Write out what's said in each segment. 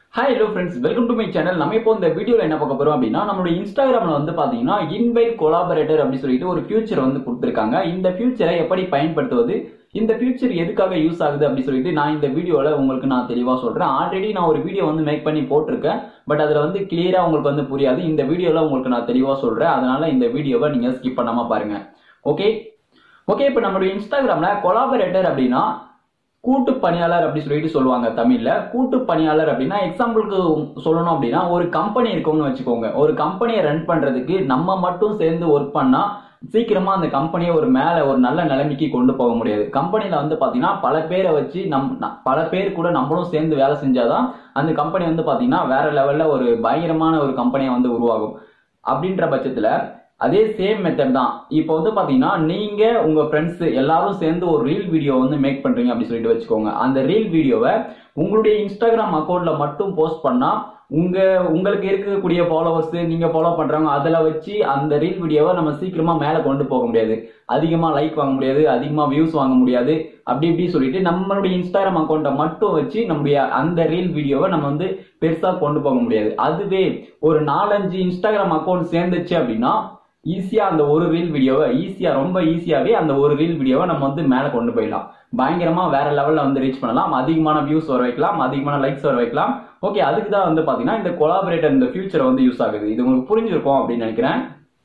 hi hello friends welcome to my channel நம்ம இப்போ இந்த வீடியோவில் என்ன பார்க்க போறோம் அப்படின்னா நம்மளுடைய இன்ஸ்டாகிராமில் வந்து பார்த்தீங்கன்னா இன்வைட் கொலாபரேட்டர் அப்படின்னு சொல்லிட்டு ஒரு ஃபியூச்சர் வந்து கொடுத்துருக்காங்க இந்த ஃபியூச்சரை எப்படி பயன்படுத்துவது இந்த ஃபியூச்சர் எதுக்காக யூஸ் ஆகுது அப்படின்னு சொல்லிட்டு நான் இந்த வீடியோவில் உங்களுக்கு நான் தெளிவாக சொல்கிறேன் ஆல்ரெடி நான் ஒரு வீடியோ வந்து மேக் பண்ணி போட்டிருக்கேன் பட் அதில் வந்து கிளியராக உங்களுக்கு வந்து புரியாது இந்த வீடியோவில் உங்களுக்கு நான் தெளிவாக சொல்கிறேன் அதனால இந்த வீடியோவை நீங்கள் ஸ்கிப் பண்ணாமல் பாருங்க ஓகே ஓகே இப்போ நம்மளுடைய இன்ஸ்டாகிராமில் கொலாபரேட்டர் அப்படின்னா கூட்டு பணியாளர் அப்படி சொல்லிட்டு சொல்லுவாங்க தமிழ்ல கூட்டு பணியாளர் அப்படின்னா எக்ஸாம்பிளுக்கு சொல்லணும் அப்படின்னா ஒரு கம்பெனி இருக்கும்னு வச்சுக்கோங்க ஒரு கம்பெனியை ரன் பண்றதுக்கு நம்ம மட்டும் சேர்ந்து ஒர்க் பண்ணா சீக்கிரமா அந்த கம்பெனியை ஒரு மேல ஒரு நல்ல நிலைமைக்கு கொண்டு போக முடியாது கம்பெனில வந்து பாத்தீங்கன்னா பல பேரை வச்சு நம் ந- பல பேர் கூட நம்மளும் சேர்ந்து வேலை செஞ்சாதான் அந்த கம்பெனி வந்து பாத்தீங்கன்னா வேற லெவல்ல ஒரு பயங்கரமான ஒரு கம்பெனியை வந்து உருவாகும் அப்படின்ற பட்சத்துல அதே சேம் மெத்தட் தான் இப்போ வந்து பாத்தீங்கன்னா நீங்க உங்க ஃப்ரெண்ட்ஸ் எல்லாரும் சேர்ந்து ஒரு ரீல் வீடியோ வந்து மேக் பண்றீங்க அப்படி சொல்லிட்டு வச்சுக்கோங்க அந்த ரீல் வீடியோவை உங்களுடைய இன்ஸ்டாகிராம் அக்கௌண்ட்ல மட்டும் போஸ்ட் பண்ணா உங்க உங்களுக்கு இருக்கக்கூடிய ஃபாலோவர்ஸ் நீங்க ஃபாலோ பண்றவங்க அதுல வச்சு அந்த ரீல் வீடியோவை நம்ம சீக்கிரமா மேல கொண்டு போக முடியாது அதிகமா லைக் வாங்க முடியாது அதிகமா வியூஸ் வாங்க முடியாது அப்படி இப்படி சொல்லிட்டு நம்மளுடைய இன்ஸ்டாகிராம் அக்கௌண்ட்டை மட்டும் வச்சு நம்முடைய அந்த ரீல் வீடியோவை நம்ம வந்து பெருசா கொண்டு போக முடியாது அதுவே ஒரு நாலஞ்சு இன்ஸ்டாகிராம் அக்கௌண்ட் சேர்ந்துச்சு அப்படின்னா ஈஸியா அந்த ஒரு ரீல் வீடியோவை ஈஸியா ரொம்ப ஈஸியாவே அந்த ஒரு ரீல் வீடியோவை நம்ம வந்து மேல கொண்டு போயிடலாம் பயங்கரமா வேற லெவல்ல வந்து ரீச் பண்ணலாம் அதிகமான வியூஸ் வர வைக்கலாம் அதிகமான லைக்ஸ் வர வைக்கலாம் ஓகே அதுக்கு தான் வந்து பாத்தீங்கன்னா இந்த கொலாபரேட்டர் இந்த ஃபியூச்சர் வந்து யூஸ் ஆகுது இது உங்களுக்கு புரிஞ்சிருக்கும் அப்படின்னு நினைக்கிறேன்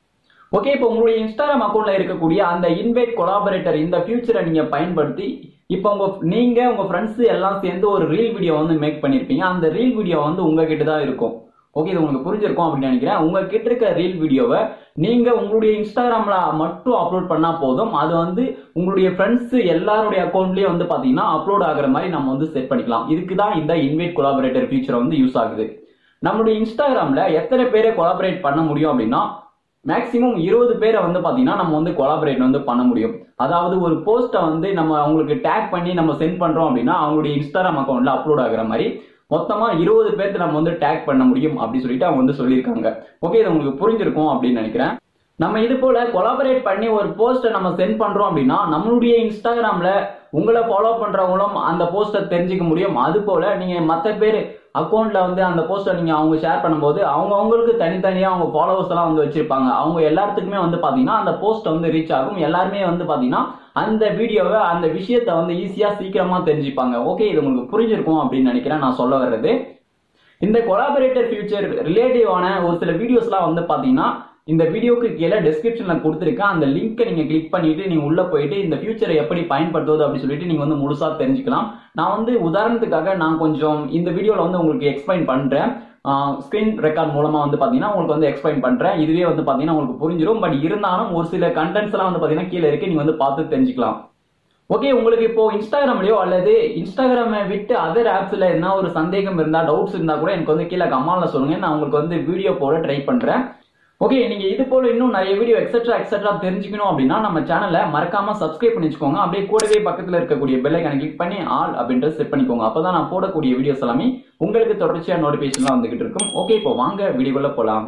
ஓகே இப்போ உங்களுடைய இன்ஸ்டாகிராம் அக்கௌண்ட்ல இருக்கக்கூடிய அந்த இன்வைட் கொலாபரேட்டர் இந்த ஃபியூச்சரை நீங்க பயன்படுத்தி இப்போ உங்க நீங்க உங்க ஃப்ரெண்ட்ஸ் எல்லாம் சேர்ந்து ஒரு ரீல் வீடியோ வந்து மேக் பண்ணிருப்பீங்க அந்த ரீல் வீடியோ வந்து உங்ககிட்ட தான் இருக்கும் ஓகே இது உங்களுக்கு புரிஞ்சிருக்கும் அப்படின்னு நினைக்கிறேன் உங்ககிட்ட இருக்க ரீல் வீடியோவை நீங்க உங்களுடைய இன்ஸ்டாகிராம்ல மட்டும் அப்லோட் பண்ணா போதும் அது வந்து உங்களுடைய ஃப்ரெண்ட்ஸ் எல்லாருடைய அக்கௌண்ட்லயே வந்து பாத்தீங்கன்னா அப்லோட் ஆகுற மாதிரி நம்ம வந்து செட் பண்ணிக்கலாம் இதுக்கு தான் இந்த இன்வைட் கொலாபரேட்டர் ஃபீச்சர் வந்து யூஸ் ஆகுது நம்மளுடைய இன்ஸ்டாகிராம்ல எத்தனை பேரை கொலாபரேட் பண்ண முடியும் அப்படின்னா மேக்ஸிமம் இருபது பேரை வந்து பாத்தீங்கன்னா நம்ம வந்து கொலாபரேட் வந்து பண்ண முடியும் அதாவது ஒரு போஸ்ட்டை வந்து நம்ம அவங்களுக்கு டேக் பண்ணி நம்ம சென்ட் பண்றோம் அப்படின்னா அவங்களுடைய இன்ஸ்டாகிராம் அக்கௌண்ட்ல அப்லோட் ஆகுற மாதிரி மொத்தமா இருபது பேர்த்து நம்ம வந்து டேக் பண்ண முடியும் அப்படி சொல்லிட்டு அவங்க வந்து சொல்லியிருக்காங்க ஓகே இது உங்களுக்கு புரிஞ்சிருக்கும் அப்படின்னு நினைக்கிறேன் நம்ம இது போல கொலாபரேட் பண்ணி ஒரு போஸ்ட்டை நம்ம சென்ட் பண்றோம் அப்படின்னா நம்மளுடைய இன்ஸ்டாகிராம்ல உங்களை ஃபாலோ பண்றவங்களும் அந்த போஸ்ட்டை தெரிஞ்சுக்க முடியும் அது போல நீங்க மற்ற பேர் அக்கௌண்ட்ல வந்து அந்த போஸ்ட்டை நீங்க அவங்க ஷேர் பண்ணும்போது அவங்க அவங்களுக்கு தனித்தனியா அவங்க ஃபாலோவர்ஸ் எல்லாம் வந்து வச்சிருப்பாங்க அவங்க எல்லாத்துக்குமே வந்து பாத்தீங்கன்னா அந்த போஸ்ட் வந்து ரீச் ஆகும் எல்லாருமே வந்து பாத்தீங்கன்னா அந்த வீடியோவை அந்த விஷயத்தை வந்து ஈஸியா சீக்கிரமா தெரிஞ்சுப்பாங்க ஓகே இது உங்களுக்கு புரிஞ்சிருக்கும் அப்படின்னு நினைக்கிறேன் நான் சொல்ல வர்றது இந்த கொலாபரேட்டர் ஃபியூச்சர் ரிலேட்டிவான ஒரு சில வீடியோஸ்லாம் வந்து பாத்தீங்கன்னா இந்த வீடியோக்கு கீழே டெஸ்கிரிப்ஷன்ல கொடுத்துருக்கேன் அந்த லிங்கை நீங்க கிளிக் பண்ணிட்டு நீங்க உள்ள போயிட்டு இந்த ஃபியூச்சரை எப்படி பயன்படுத்துவது அப்படின்னு சொல்லிட்டு நீங்க வந்து முழுசா தெரிஞ்சுக்கலாம் நான் வந்து உதாரணத்துக்காக நான் கொஞ்சம் இந்த வீடியோல வந்து உங்களுக்கு எக்ஸ்பிளைன் பண்றேன் ஸ்கிரீன் ரெக்கார்ட் மூலமா வந்து பாத்தீங்கன்னா உங்களுக்கு வந்து எக்ஸ்பிளைன் பண்றேன் இதுவே வந்து பாத்தீங்கன்னா உங்களுக்கு புரிஞ்சிடும் பட் இருந்தாலும் ஒரு சில கண்டென்ட்ஸ் எல்லாம் வந்து பாத்தீங்கன்னா கீழே இருக்கு நீங்க வந்து பார்த்து தெரிஞ்சுக்கலாம் ஓகே உங்களுக்கு இப்போ இன்ஸ்டாகிராம்லயோ அல்லது இன்ஸ்டாகிராமை விட்டு அதர் ஆப்ஸ்ல என்ன ஒரு சந்தேகம் இருந்தா டவுட்ஸ் இருந்தா கூட எனக்கு வந்து கீழே கமால்ல சொல்லுங்க நான் உங்களுக்கு வந்து வீடியோ போட ட்ரை பண்றேன் ஓகே நீங்க இது போல இன்னும் நிறைய வீடியோ எக்ஸெட்ரா எக்ஸெட்ரா தெரிஞ்சுக்கணும் அப்படின்னா நம்ம சேனலை மறக்காம சப்ஸ்கிரைப் பண்ணி வச்சுக்கோங்க அப்படியே கூடவே பக்கத்துல இருக்கக்கூடிய பெல் ஐக்கான கிளிக் பண்ணி ஆல் அப்படின்றது செட் பண்ணிக்கோங்க அப்பதான் நான் போடக்கூடிய வீடியோஸ் எல்லாமே உங்களுக்கு தொடர்ச்சியா நோட்டிபிகேஷன்லாம் வந்துகிட்டு இருக்கும் ஓகே இப்போ வாங்க வீடியோக்குள்ள போலாம்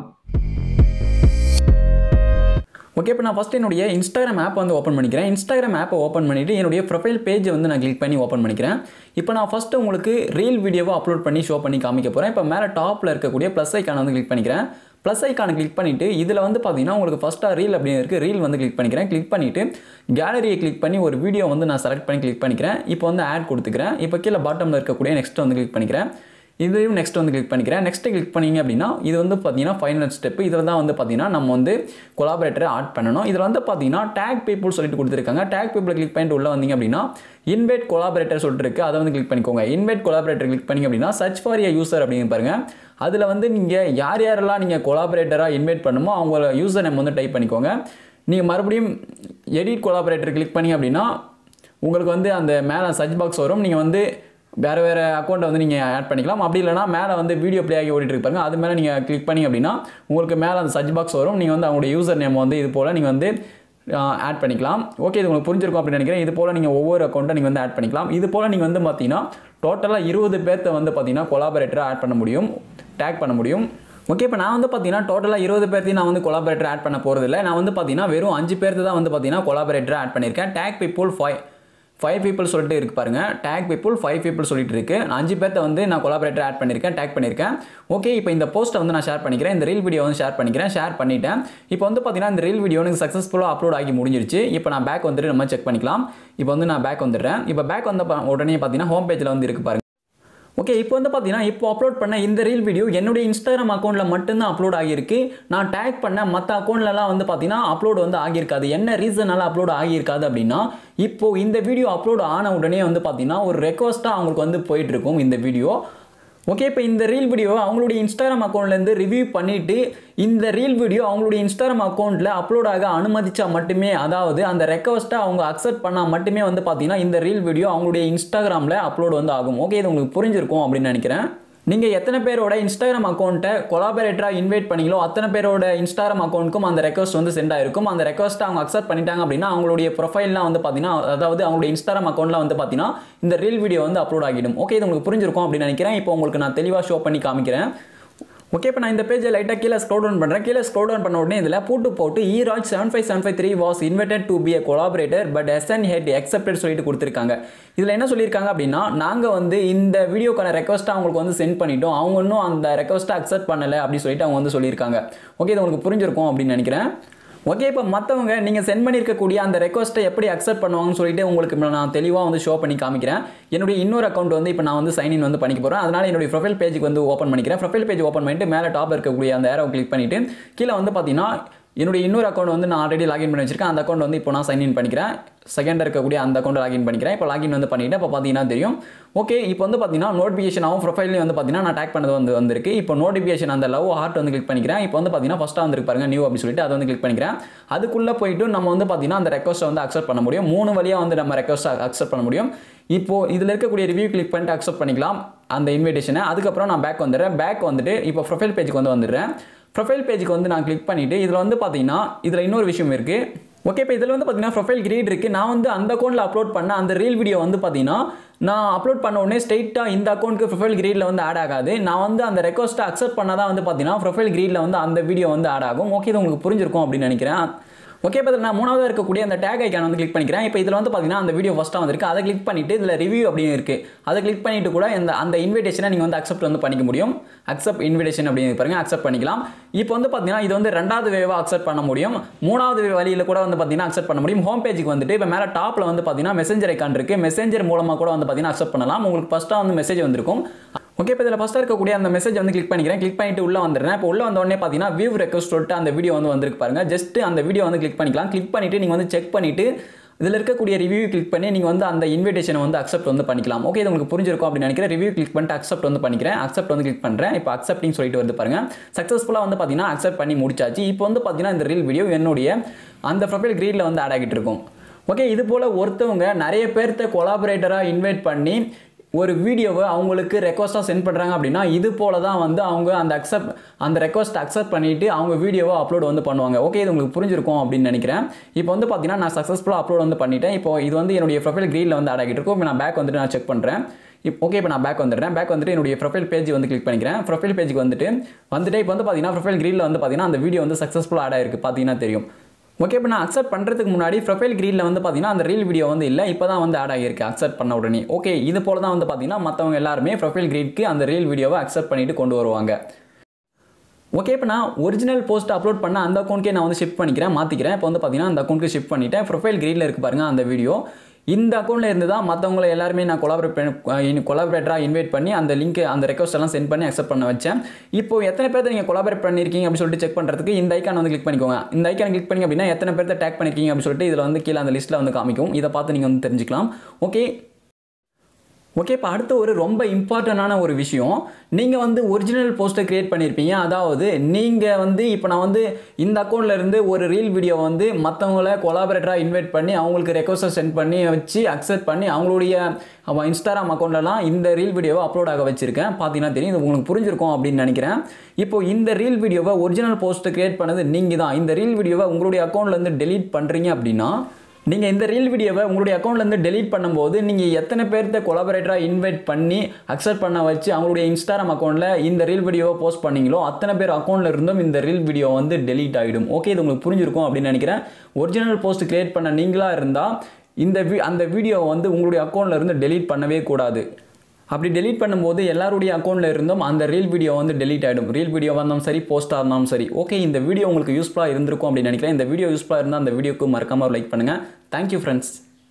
ஓகே இப்போ நான் ஃபஸ்ட் என்னுடைய இன்ஸ்டாகிராம் ஆப் வந்து ஓப்பன் பண்ணிக்கிறேன் இன்ஸ்டாகிராம் ஆப்பை ஓப்பன் பண்ணிவிட்டு என்னுடைய ப்ரொஃபைல் பேஜை வந்து நான் கிளிக் பண்ணி ஓப்பன் பண்ணிக்கிறேன் இப்போ நான் ஃபஸ்ட்டு உங்களுக்கு ரீல் வீடியோவை அப்லோட் பண்ணி ஷோ பண்ணி காமிக்க போகிறேன் இப்போ மேலே டாப்பில் இருக்கக்கூடிய ப்ளஸ் ஐக்கான வந்து கிளிக் பண்ணிக்கிறேன் ப்ளஸ் ஐக்கான கிளிக் பண்ணிவிட்டு இதில் வந்து பார்த்தீங்கன்னா உங்களுக்கு ஃபஸ்ட்டாக ரீல் அப்படின்னு இருக்குது ரீல் வந்து கிளிக் பண்ணிக்கிறேன் கிளிக் பண்ணிவிட்டு கேலரியை கிளிக் பண்ணி ஒரு வீடியோ வந்து நான் செலக்ட் பண்ணி கிளிக் பண்ணிக்கிறேன் இப்போ வந்து ஆட் கொடுத்துக்கிறேன் இப்போ கீழே பாட்டமில் இருக்கக்கூடிய நெக்ஸ்ட் வந்து கிளிக் பண்ணிக்கிறேன் இதையும் நெக்ஸ்ட் வந்து கிளிக் பண்ணிக்கிறேன் நெக்ஸ்ட் கிளிக் பண்ணீங்க அப்படின்னா இது வந்து பார்த்தீங்கன்னா ஃபைனல் ஸ்டெப் இதில் தான் வந்து பார்த்தீங்கன்னா நம்ம வந்து கொலாபரேட்டரை ஆட் பண்ணணும் இதில் வந்து பார்த்தீங்கன்னா டேக் பீப்புள் சொல்லிட்டு கொடுத்துருக்காங்க டேக் பீப்புளை கிளிக் பண்ணிட்டு உள்ள வந்தீங்க அப்படின்னா இன்வைட் கொலாபரேட்டர் சொல்லிட்டு இருக்கு அதை வந்து கிளிக் பண்ணிக்கோங்க இன்வைட் கொலாபரேட்டர் கிளிக் பண்ணீங்க அப்படின்னா சர்ச் ஃபார் ஏ யூசர் அப்படின்னு பாருங்க அதில் வந்து நீங்கள் யார் யாரெல்லாம் நீங்கள் கொலாபரேட்டராக இன்வைட் பண்ணுமோ அவங்க யூசர் நேம் வந்து டைப் பண்ணிக்கோங்க நீங்கள் மறுபடியும் எடிட் கொலாபரேட்டர் கிளிக் பண்ணி அப்படின்னா உங்களுக்கு வந்து அந்த மேலே சர்ச் பாக்ஸ் வரும் நீங்கள் வந்து வேறு வேறு அக்கௌண்ட்டை வந்து நீங்கள் ஆட் பண்ணிக்கலாம் அப்படி இல்லைனா மேலே வந்து வீடியோ ப்ளே ஆகி ஓடிட்டு இருப்பாங்க அது மேலே நீங்கள் கிளிக் பண்ணி அப்படின்னா உங்களுக்கு மேலே அந்த சர்ச் பாக்ஸ் வரும் நீங்கள் வந்து அவங்களுடைய யூசர் நேம் வந்து இது போல் நீங்கள் வந்து ஆட் பண்ணிக்கலாம் ஓகே இது உங்களுக்கு புரிஞ்சிருக்கும் அப்படின்னு நினைக்கிறேன் இது போல் நீங்கள் ஒவ்வொரு அக்கௌண்ட்டை நீங்கள் வந்து ஆட் பண்ணிக்கலாம் இது போல் நீங்கள் வந்து பார்த்தீங்கன்னா டோட்டலாக இருபது பேர்த்த வந்து பார்த்தீங்கன்னா கொலாபரேட்டராக ஆட் பண்ண முடியும் டேக் பண்ண முடியும் ஓகே இப்போ நான் வந்து பார்த்தீங்கன்னா டோட்டலாக இருபது பேர்த்தையும் நான் வந்து கொலாபரேட்டர் ஆட் பண்ண போகிறதில்ல நான் வந்து பார்த்தீங்கன்னா வெறும் அஞ்சு பேர்த்து தான் வந்து பார்த்தீங்கன்னா கொலாபரேட்டர் ஆட் பண்ணியிருக்கேன் tag people five five people சொல்லிட்டு இருக்கு பாருங்க டேக் பீப்புள் ஃபைவ் பீப்புள் சொல்லிட்டு இருக்கு அஞ்சு பேர்த்த வந்து நான் கொலாபரேட்டர் ஆட் பண்ணியிருக்கேன் டேக் பண்ணியிருக்கேன் ஓகே இப்போ இந்த போஸ்ட்டை வந்து நான் ஷேர் பண்ணிக்கிறேன் இந்த ரீல் வீடியோ வந்து ஷேர் பண்ணிக்கிறேன் ஷேர் பண்ணிட்டேன் இப்போ வந்து பார்த்தீங்கன்னா இந்த ரீல் வீடியோ எனக்கு சக்ஸஸ்ஃபுல்லாக அப்லோட் ஆகி முடிஞ்சிருச்சு இப்போ நான் பேக் வந்துட்டு நம்ம செக் பண்ணிக்கலாம் இப்போ வந்து நான் பேக் வந்துடுறேன் இப்போ பேக் வந்த ப- உடனே பார்த்தீங்கன்னா ஹோம் பேஜில் வந்து இருக்கு பாருங்க ஓகே இப்போ வந்து பார்த்தீங்கன்னா இப்போ அப்லோட் பண்ண இந்த ரீல் வீடியோ என்னுடைய இன்ஸ்டாகிராம் அக்கௌண்ட்டில் மட்டும்தான் அப்லோட் ஆகியிருக்கு நான் டேக் பண்ண மற்ற அக்கௌண்ட்லலாம் வந்து பார்த்தீங்கன்னா அப்லோட் வந்து ஆகியிருக்காது என்ன ரீசனால அப்லோட் ஆகியிருக்காது அப்படின்னா இப்போ இந்த வீடியோ அப்லோட் ஆன உடனே வந்து பார்த்தீங்கன்னா ஒரு ரெக்வஸ்ட்டாக அவங்களுக்கு வந்து போயிட்டு இருக்கும் இந்த வீடியோ ஓகே இப்போ இந்த ரீல் வீடியோ அவங்களுடைய இன்ஸ்டாகிராம் அக்கௌண்ட்லேருந்து ரிவ்யூ பண்ணிவிட்டு இந்த ரீல் வீடியோ அவங்களுடைய இன்ஸ்டாகிராம் அக்கௌண்ட்டில் அப்லோட் ஆக அனுமதிச்சா மட்டுமே அதாவது அந்த ரெக்வஸ்ட்டை அவங்க அக்செப்ட் பண்ணால் மட்டுமே வந்து பார்த்தீங்கன்னா இந்த ரீல் வீடியோ அவங்களுடைய இன்ஸ்டாகிராமில் அப்லோட் வந்து ஆகும் ஓகே இது உங்களுக்கு புரிஞ்சிருக்கும் அப்படின்னு நினைக்கிறேன் நீங்கள் எத்தனை பேரோட இன்ஸ்டாகிராம் அக்கௌண்ட்டை கொலாபரேட்டராக இன்வைட் பண்ணீங்களோ அத்தனை பேரோட இன்ஸ்டாகிராம் அக்கௌண்ட்டுக்கும் அந்த ரெக்வஸ்ட் வந்து சென்ட் ஆயிருக்கும் அந்த ரெக்வஸ்ட்டை அவங்க அக்செப்ட் பண்ணிட்டாங்க அப்படின்னா அவங்களுடைய ப்ரொஃபைல்லாம் வந்து பார்த்தீங்கன்னா அதாவது அவங்களுடைய இன்ஸ்டாகிராம் அக்கௌண்ட்டில் வந்து பார்த்தீங்கன்னா இந்த ரீல் வீடியோ வந்து அப்லோட் ஆகிடும் ஓகே இது உங்களுக்கு புரிஞ்சிருக்கும் அப்படின்னு நினைக்கிறேன் இப்போ உங்களுக்கு நான் தெளிவாக ஷோ பண்ணி காமிக்கிறேன் ஓகே இப்போ நான் இந்த பேஜை லைட்டாக கீழே ஸ்க்ரோல் டவுன் பண்ணுறேன் கீழே ஸ்க்ரோல் டவுன் பண்ண உடனே இதில் பூட்டு போட்டு ஈராஜ் seven five seven five three was invited to be a collaborator but hasn't yet accepted சொல்லிட்டு கொடுத்துருக்காங்க இதில் என்ன சொல்லியிருக்காங்க அப்படின்னா நாங்கள் வந்து இந்த வீடியோக்கான ரெக்வஸ்ட்டை அவங்களுக்கு வந்து சென்ட் பண்ணிட்டோம் அவங்க இன்னும் அந்த ரெக்வஸ்ட்டை அக்செப்ட் பண்ணலை அப்படி சொல்லிட்டு அவங்க வந்து சொல்லியிருக்காங்க ஓகே இது உங்களுக்கு புரிஞ்சிருக்கும் அப்படின்னு நினைக்கிறேன் ஓகே இப்போ மற்றவங்க நீங்கள் சென்ட் பண்ணியிருக்கக்கூடிய அந்த ரெக்வஸ்ட்டை எப்படி அக்செப்ட் பண்ணுவாங்கன்னு சொல்லிட்டு உங்களுக்கு இப்ப நான் தெளிவாக வந்து ஷோ பண்ணி காமிக்கிறேன் என்னுடைய இன்னொரு அக்கௌண்ட் வந்து இப்போ நான் வந்து சைன் இன் வந்து பண்ணிக்க போகிறேன் அதனால் என்னுடைய ப்ரொஃபைல் பேஜுக்கு வந்து ஓப்பன் பண்ணிக்கிறேன் ப்ரொஃபைல் பேஜ் ஓப்பன் பண்ணிட்டு மேலே டாப் இருக்கக்கூடிய அந்த ஏரோ கிளிக் பண்ணிட்டு கீழே வந்து பார்த்தீங்கன்னா என்னுடைய இன்னொரு அக்கௌண்ட் வந்து நான் ஆல்ரெடி லாகின் பண்ணி வச்சிருக்கேன் அந்த அக்கௌண்ட் வந்து இப்போ நான் சைன் இன் பண்ணிக்கிறேன் செகண்ட் இருக்கக்கூடிய அந்த அக்கௌண்ட் லாகின் பண்ணிக்கிறேன் இப்போ லாகின் வந்து பண்ணிட்டு இப்போ பார்த்தீங்கன்னா தெரியும் ஓகே இப்போ வந்து பார்த்தீங்கன்னா நோட்டிஃபிகேஷன் ஆகும் ப்ரொஃபைல்லையும் வந்து பார்த்தீங்கன்னா நான் டேக் பண்ணது வந்து வந்திருக்கு இப்போ நோட்டிஃபிகேஷன் அந்த லவ் ஹார்ட் வந்து கிளிக் பண்ணிக்கிறேன் இப்போ வந்து பார்த்தீங்கன்னா ஃபஸ்ட்டாக வந்துருக்கு பாருங்க நியூ அப்படி சொல்லிட்டு அதை வந்து கிளிக் பண்ணிக்கிறேன் அதுக்குள்ளே போயிட்டு நம்ம வந்து பார்த்தீங்கன்னா அந்த ரெக்வஸ்ட்டை வந்து அக்செப்ட் பண்ண முடியும் மூணு வழியாக வந்து நம்ம ரெக்வஸ்ட் அக்செப்ட் பண்ண முடியும் இப்போ இதில் இருக்கக்கூடிய ரிவ்யூ கிளிக் பண்ணிட்டு அக்செப்ட் பண்ணிக்கலாம் அந்த இன்விடேஷனை அதுக்கப்புறம் நான் பேக் வந்துடுறேன் பேக் வந்துட்டு இப்போ ப்ரொஃபைல் பேஜுக்கு வந்து வந்துடுறேன் ப்ரொஃபைல் பேஜுக்கு வந்து நான் கிளிக் பண்ணிவிட்டு இதில் வந்து பார்த்தீங்கன்னா இதில் இன்னொரு விஷயம் இருக்குது ஓகே இப்போ இதில் வந்து பார்த்தீங்கன்னா ப்ரொஃபைல் கிரியேட் இருக்குது நான் வந்து அந்த அக்கௌண்ட்டில் அப்லோட் பண்ண அந்த ரீல் வீடியோ வந்து பார்த்தீங்கன்னா நான் அப்லோட் பண்ண உடனே ஸ்ட்ரெயிட்டாக இந்த அக்கௌண்ட்டுக்கு ப்ரொஃபைல் கிரீடில் வந்து ஆட் ஆகாது நான் வந்து அந்த ரெக்வஸ்ட்டை அக்செப்ட் பண்ணால் தான் வந்து பார்த்தீங்கன்னா ப்ரொஃபைல் கிரீடில் வந்து அந்த வீடியோ வந்து ஆட் ஆகும் ஓகே இது உங்களுக்கு புரிஞ்சிருக்கும் அப்படின்னு நினைக்கிறேன் ஓகே இப்போ நான் மூணாவது இருக்கக்கூடிய அந்த டேக் ஐக்கான் வந்து கிளிக் பண்ணிக்கிறேன் இப்போ இதில் வந்து பார்த்தீங்கன்னா அந்த வீடியோ ஃபஸ்ட்டாக வந்திருக்கு அதை கிளிக் பண்ணிட்டு இதில் ரிவ்யூ அப்படின்னு இருக்குது அதை கிளிக் பண்ணிட்டு கூட இந்த அந்த இன்விடேஷனை நீங்கள் வந்து அக்செப்ட் வந்து பண்ணிக்க முடியும் அக்செப்ட் இன்விடேஷன் அப்படின்னு பாருங்க அக்செப்ட் பண்ணிக்கலாம் இப்போ வந்து பார்த்தீங்கன்னா இது வந்து ரெண்டாவது வேவாக அக்செப்ட் பண்ண முடியும் மூணாவது வழியில் கூட வந்து பார்த்தீங்கன்னா அக்செப்ட் பண்ண முடியும் ஹோம் பேஜுக்கு வந்துட்டு இப்போ மேலே டாப்பில் வந்து பார்த்தீங்கன்னா மெசேஞ்சர் ஐக்கான் இருக்குது மெசேஞ்சர் மூலமாக கூட வந்து பார்த்தீங்கன்னா அக்செப்ட் பண்ணலாம் உங்களுக்கு ஃபஸ்ட்டாக வந்து மெசேஜ் வந்திருக்கும் ஓகே இப்போ இதில் ஃபஸ்ட்டாக இருக்கக்கூடிய அந்த மெசேஜ் வந்து கிளிக் பண்ணிக்கிறேன் கிளிக் பண்ணிட்டு உள்ள வந்துடுறேன் இப்போ உள்ள வந்த உடனே பார்த்தீங்கன்னா வியூ ரெக்வஸ்ட் சொல்லிட்டு அந்த வீடியோ வந்து வந்திருக்கு பாருங்க ஜஸ்ட் அந்த வீடியோ வந்து கிளிக் பண்ணிக்கலாம் கிளிக் பண்ணிட்டு நீங்கள் வந்து செக் பண்ணிட்டு இதில் இருக்கக்கூடிய ரிவ்யூ கிளிக் பண்ணி நீங்கள் வந்து அந்த இன்விடேஷனை வந்து அக்செப்ட் வந்து பண்ணிக்கலாம் ஓகே இது உங்களுக்கு புரிஞ்சிருக்கும் அப்படின்னு நினைக்கிறேன் ரிவ்யூ கிளிக் பண்ணிட்டு அக்செப்ட் வந்து பண்ணிக்கிறேன் அக்செப்ட் வந்து கிளிக் பண்ணுறேன் இப்போ அக்செப்டிங் சொல்லிட்டு வந்து பாருங்க சக்ஸஸ்ஃபுல்லாக வந்து பார்த்தீங்கன்னா அக்செப்ட் பண்ணி முடிச்சாச்சு இப்போ வந்து பார்த்தீங்கன்னா இந்த ரீல் வீடியோ என்னுடைய அந்த ப்ரொஃபைல் கிரீடில் வந்து ஆட் ஆகிட்டு இருக்கும் ஓகே இது போல் ஒருத்தவங்க நிறைய பேர்த்த கொலாபரேட்டராக இன்வைட் பண்ணி ஒரு வீடியோவை அவங்களுக்கு ரெக்வஸ்ட்டாக சென்ட் பண்ணுறாங்க அப்படின்னா இது போல தான் வந்து அவங்க அந்த அக்செப்ட் அந்த ரெக்வஸ்ட் அக்செப்ட் பண்ணிவிட்டு அவங்க வீடியோவை அப்லோட் வந்து பண்ணுவாங்க ஓகே இது உங்களுக்கு புரிஞ்சிருக்கும் அப்படின்னு நினைக்கிறேன் இப்போ வந்து பார்த்தீங்கன்னா நான் சக்ஸஸ்ஃபுல்லாக அப்லோட் வந்து பண்ணிட்டேன் இப்போ இது வந்து என்னுடைய ப்ரொஃபைல் க்ரீனில் வந்து ஆட் ஆகிட்டு இருக்கும் இப்போ நான் பேக் வந்துட்டு நான் செக் பண்ணுறேன் இப்போ ஓகே இப்போ நான் பேக் வந்துடுறேன் பேக் வந்துட்டு என்னுடைய ப்ரொஃபைல் பேஜ் வந்து கிளிக் பண்ணிக்கிறேன் ப்ரொஃபைல் பேஜுக்கு வந்துட்டு வந்துட்டு இப்போ வந்து பார்த்தீங்கன்னா ப்ரொஃபைல் க்ரீனில் வந்து பார்த்தீங்கன்னா அந்த வீடியோ வந்து சக்ஸஸ்ஃபுல்லாக ஆட் ஆயிருக்கு பார்த்தீங்கன்னா தெரியும் ஓகே இப்போ நான் அக்செப்ட் பண்ணுறதுக்கு முன்னாடி ப்ரொஃபைல் க்ரீனில் வந்து பார்த்தீங்கன்னா அந்த ரீல் வீடியோ வந்து இல்லை இப்போ தான் வந்து ஆட் ஆகியிருக்கு அக்செப்ட் பண்ண உடனே ஓகே இது போல தான் வந்து பார்த்தீங்கன்னா மற்றவங்க எல்லாருமே ப்ரொஃபைல் க்ரீட்க்கு அந்த ரீல் வீடியோவை அக்செப்ட் பண்ணிட்டு கொண்டு வருவாங்க ஓகே இப்போ நான் ஒரிஜினல் போஸ்ட் அப்லோட் பண்ண அந்த அக்கௌண்ட்கே நான் வந்து ஷிஃப்ட் பண்ணிக்கிறேன் மாற்றிக்கிறேன் இப்போ வந்து பார்த்தீங்கன்னா அந்த அக்கௌண்ட்க்கு ஷிஃப்ட் பண்ணிட்டேன் ப்ரொஃபைல் க்ரீனில் இருக்கு பாருங்க அந்த வீடியோ இந்த அக்கௌண்ட்டில் இருந்து தான் மற்றவங்களை எல்லாருமே நான் கொலாபரேட் பண்ணி கொலாபரேட்டராக இன்வைட் பண்ணி அந்த லிங்க் அந்த ரெக்வஸ்ட் எல்லாம் சென்ட் பண்ணி அக்செப்ட் பண்ண வச்சேன் இப்போ எத்தனை பேர்த்த நீங்கள் கொலாபரேட் பண்ணியிருக்கீங்க அப்படின்னு சொல்லிட்டு செக் பண்ணுறதுக்கு இந்த ஐக்கான் வந்து கிளிக் பண்ணிக்கோங்க இந்த ஐக்கான் கிளிக் பண்ணி அப்படின்னா எத்தனை பேர்த்த டேக் பண்ணியிருக்கீங்க அப்படின்னு சொல்லிட்டு இதில் வந்து கீழே அந்த லிஸ்ட்டில் வந்து காமிக்கும் இதை பார்த்து நீங்கள் வந்து தெரிஞ்சுக்கலாம் ஓகே ஓகே இப்போ அடுத்த ஒரு ரொம்ப இம்பார்ட்டண்டான ஒரு விஷயம் நீங்கள் வந்து ஒரிஜினல் போஸ்ட்டை க்ரியேட் பண்ணியிருப்பீங்க அதாவது நீங்கள் வந்து இப்போ நான் வந்து இந்த அக்கௌண்ட்டில் இருந்து ஒரு ரீல் வீடியோ வந்து மற்றவங்கள கொலாபரேட்டராக இன்வைட் பண்ணி அவங்களுக்கு ரெக்வஸ்ட்டை சென்ட் பண்ணி வச்சு அக்செப்ட் பண்ணி அவங்களுடைய அவன் இன்ஸ்டாகிராம் அக்கௌண்ட்லலாம் இந்த ரீல் வீடியோவை அப்லோட் ஆக வச்சிருக்கேன் பார்த்தீங்கன்னா தெரியும் இது உங்களுக்கு புரிஞ்சிருக்கும் அப்படின்னு நினைக்கிறேன் இப்போ இந்த ரீல் வீடியோவை ஒரிஜினல் போஸ்ட்டை க்ரியேட் பண்ணது நீங்கள் தான் இந்த ரீல் வீடியோவை உங்களுடைய அக்கௌண்ட்லேருந்து டெலீட் பண்ணுறீங்க அப்படின்னா நீங்கள் இந்த ரீல் வீடியோவை உங்களுடைய அக்கௌண்ட்லேருந்து டெலீட் பண்ணும்போது நீங்கள் எத்தனை பேர்த்த கொலாபரேட்டராக இன்வைட் பண்ணி அக்செப்ட் பண்ண வச்சு அவங்களுடைய இன்ஸ்டாகிராம் அக்கௌண்ட்டில் இந்த ரீல் வீடியோவை போஸ்ட் பண்ணீங்களோ அத்தனை பேர் அக்கௌண்ட்டில் இருந்தும் இந்த ரீல் வீடியோ வந்து டெலீட் ஆகிடும் ஓகே இது உங்களுக்கு புரிஞ்சிருக்கும் அப்படின்னு நினைக்கிறேன் ஒரிஜினல் போஸ்ட் கிரியேட் பண்ண நீங்களாக இருந்தால் இந்த வி அந்த வீடியோவை வந்து உங்களுடைய அக்கௌண்ட்ல இருந்து டெலீட் பண்ணவே கூடாது அப்படி டெலீட் பண்ணும்போது எல்லாருடைய அக்கௌண்ட்டில் இருந்தும் அந்த ரீல் வீடியோ வந்து டெலீட் ஆகிடும் ரீல் வீடியோவாக இருந்தாலும் சரி போஸ்ட்டாக இருந்தாலும் சரி ஓகே இந்த வீடியோ உங்களுக்கு யூஸ்ஃபுல்லாக இருந்திருக்கும் அப்படின்னு நினைக்கிறேன் இந்த வீடியோ யூஸ்ஃபுல்லாக இருந்தால் அந்த வீடியோக்கு மறக்காம லைக் பண்ணுங்கள் தேங்க்யூ ஃப்ரெண்ட்ஸ்